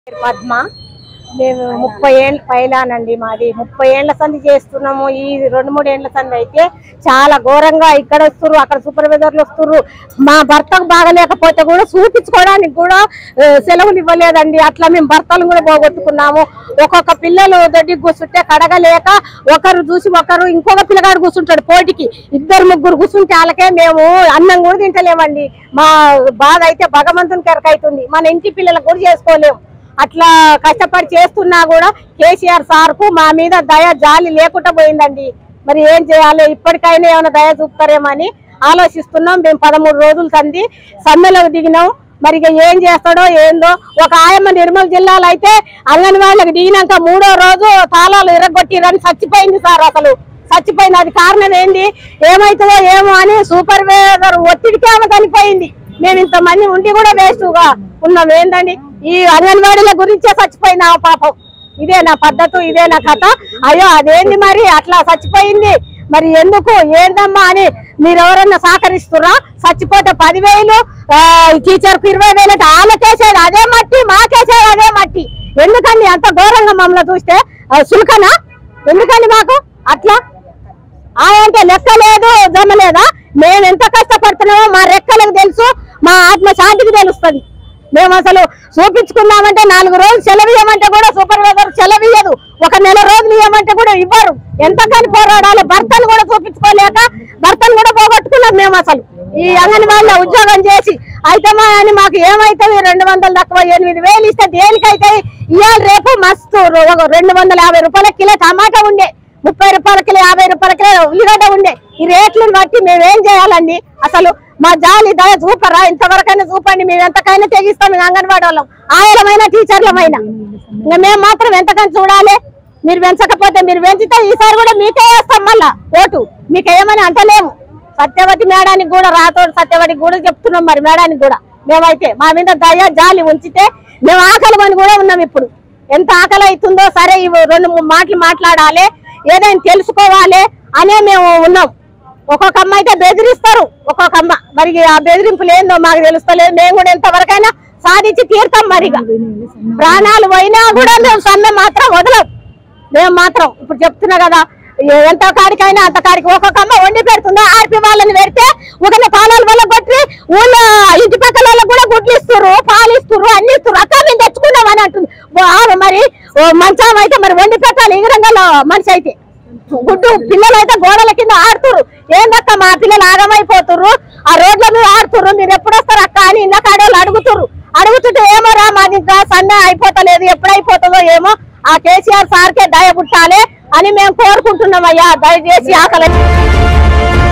పద్మ మేము ముప్పై ఏళ్ళ పైలానండి మాది ముప్పై ఏళ్ల సంది చేస్తున్నాము ఈ రెండు మూడు ఏళ్ల సంది అయితే చాలా ఘోరంగా ఇక్కడ వస్తుర్రు అక్కడ సూపర్వైజర్లు వస్తుర్రు మా భర్తకు బాగలేకపోతే కూడా చూపించుకోవడానికి కూడా ఆ, సెలవులు ఇవ్వలేదండి అట్లా మేము భర్తలు కూడా పోగొట్టుకున్నాము ఒక్కొక్క పిల్లలు దొడ్డి కూర్చుంటే కడగలేక ఒకరు చూసి ఒకరు ఇంకొక పిల్లగాడు కూర్చుంటాడు పోటీకి ఇద్దరు ముగ్గురు కూర్చుంటే వాళ్ళకే మేము అన్నం కూడా తింటలేమండి మా బాధ అయితే భగవంతుని కెరకైతుంది మన ఇంటి పిల్లలకు కూడా చేసుకోలేము అట్లా కష్టపడి చేస్తున్నా కూడా కేసీఆర్ సార్ కు మా మీద దయ జాలి లేకుండా పోయిందండి మరి ఏం చేయాలి ఇప్పటికైనా ఏమైనా దయ చూపుతారేమని ఆలోచిస్తున్నాం మేము పదమూడు రోజులు సంది సమ్మెలో దిగినాం మరి ఇక ఏం చేస్తాడో ఏందో ఒక ఆయమ్మ నిర్మల్ జిల్లాలో అయితే అంగన్వాడీలకు దిగినాక మూడో రోజు తాళాలు ఇరగొట్టిరని చచ్చిపోయింది సార్ అసలు చచ్చిపోయింది అది కారణం ఏంది ఏమైతుందో ఏమో అని సూపర్వైజర్ ఒత్తిడికి ఆమె చనిపోయింది మేము ఇంతమంది ఉండి కూడా వేస్ట్ గా ఉన్నాం ఏందండి ఈ అంగన్వాడీల గురించే చచ్చిపోయింది ఆ పాపం ఇదే నా పద్ధతి ఇదే నా కథ అయ్యో అదేంది మరి అట్లా చచ్చిపోయింది మరి ఎందుకు ఏందమ్మా అని మీరు ఎవరన్నా సహకరిస్తురా చచ్చిపోతే పదివేలు టీచర్ కు ఇరవై వేలు అంటే ఆమెకేసేది అదే మట్టి మాకేసేది అదే మట్టి ఎందుకండి అంత ఘోరంగా మమ్మల్ని చూస్తే ఆ, సులకనా ఎందుకండి మాకు అట్లా ఆ అంటే లెక్క లేదు జమ లేదా మేము ఎంత కష్టపడుతున్నామో మా రెక్కలకు తెలుసు మా ఆత్మ శాంతికి తెలుస్తుంది మేము అసలు చూపించుకున్నామంటే నాలుగు రోజులు సెలవు ఇవ్వమంటే కూడా సూపర్వైజర్ సెలవు ఇవ్వదు ఒక నెల రోజులు ఇవ్వమంటే కూడా ఇవ్వరు ఎంతకని పోరాడాలి భర్తను కూడా చూపించుకోలేక భర్తను కూడా పోగొట్టుకున్నాం మేము అసలు ఈ అంగన్వాడీలో ఉద్యోగం చేసి అయితే మా అని మాకు ఏమైతుంది రెండు వందలు తక్కువ ఎనిమిది వేలు ఇస్తే దేనికైతే ఇవాళ రేపు మస్తు ఒక రెండు వందల యాభై రూపాయల కిలో టమాటా ఉండే ముప్పై రూపాయల కిలో యాభై రూపాయల కిలో ఉల్లిగడ్డ ఉండే ఈ రేట్లను బట్టి మేము ఏం చేయాలండి అసలు మా జాలి దయ చూపరా ఇంతవరకైనా చూపండి మేము ఎంతకైనా తెగిస్తాం మేము అంగన్వాడీ వాళ్ళం ఆయనమైన టీచర్లమైన ఇంకా మేము మాత్రం ఎంతకని చూడాలి మీరు పెంచకపోతే మీరు పెంచితే ఈసారి కూడా మీకే వేస్తాం మళ్ళా ఓటు మీకు ఏమని అంటలేము సత్యవతి మేడానికి కూడా రాతోడు సత్యవతికి కూడా చెప్తున్నాం మరి మేడానికి కూడా మేమైతే మా మీద దయ జాలి ఉంచితే మేము ఆకలి అని కూడా ఉన్నాం ఇప్పుడు ఎంత ఆకలి అవుతుందో సరే ఇవి రెండు మూడు మాటలు మాట్లాడాలి ఏదైనా తెలుసుకోవాలి అనే మేము ఉన్నాం ఒక్కొక్క అమ్మ అయితే బెదిరిస్తారు ఒక్కొక్క అమ్మ మరి ఆ బెదిరింపులు ఏందో మాకు తెలుస్తలేదు మేము కూడా ఎంతవరకైనా సాధించి తీరుతాం మరిగా ప్రాణాలు పోయినా కూడా మేము సమ్మె మాత్రం వదలం మేము మాత్రం ఇప్పుడు చెప్తున్నా కదా ఏ- ఎంత కాడికైనా అంత కాడికి ఒక్కొక్క అమ్మ వండి పెడుతుందా ఆర్పి వాళ్ళని పెడితే ఒక తాళాల వల్ల కొట్టి ఊళ్ళో ఇంటి పక్కల వాళ్ళకి కూడా గుడ్లు ఇస్తుర్రు పాలు ఇస్తుర్రు అన్ని ఇస్తుర్రు అక్క మేము తెచ్చుకున్నాం అని అంటుంది ఓ ఆమె మరి ఓ మంచం అయితే మరి వండి పెట్టాలి ఈ రంగంలో మనిషి అయితే గుడ్డు పిల్లలు అయితే గోడల కింద ఆడుతుర్రు ఏందక్క మా పిల్లలు ఆగమైపోతుర్రు ఆ రోడ్ల మీద ఆడుతుర్రు మీరు ఎప్పుడు వస్తారు అక్క అని ఇళ్ళ కాడోళ్ళు అడుగుతుర్రు అడుగుతుంటే ఏమో రా మాది ఇంకా సన్న అయిపోతలేదు ఎప్పుడు అయిపోతుందో ఏమో ఆ కేసీఆర్ సార్కే దయ పుట్టాలి అని మేము కోరుకుంటున్నాం అయ్యా దయచేసి ఆకలి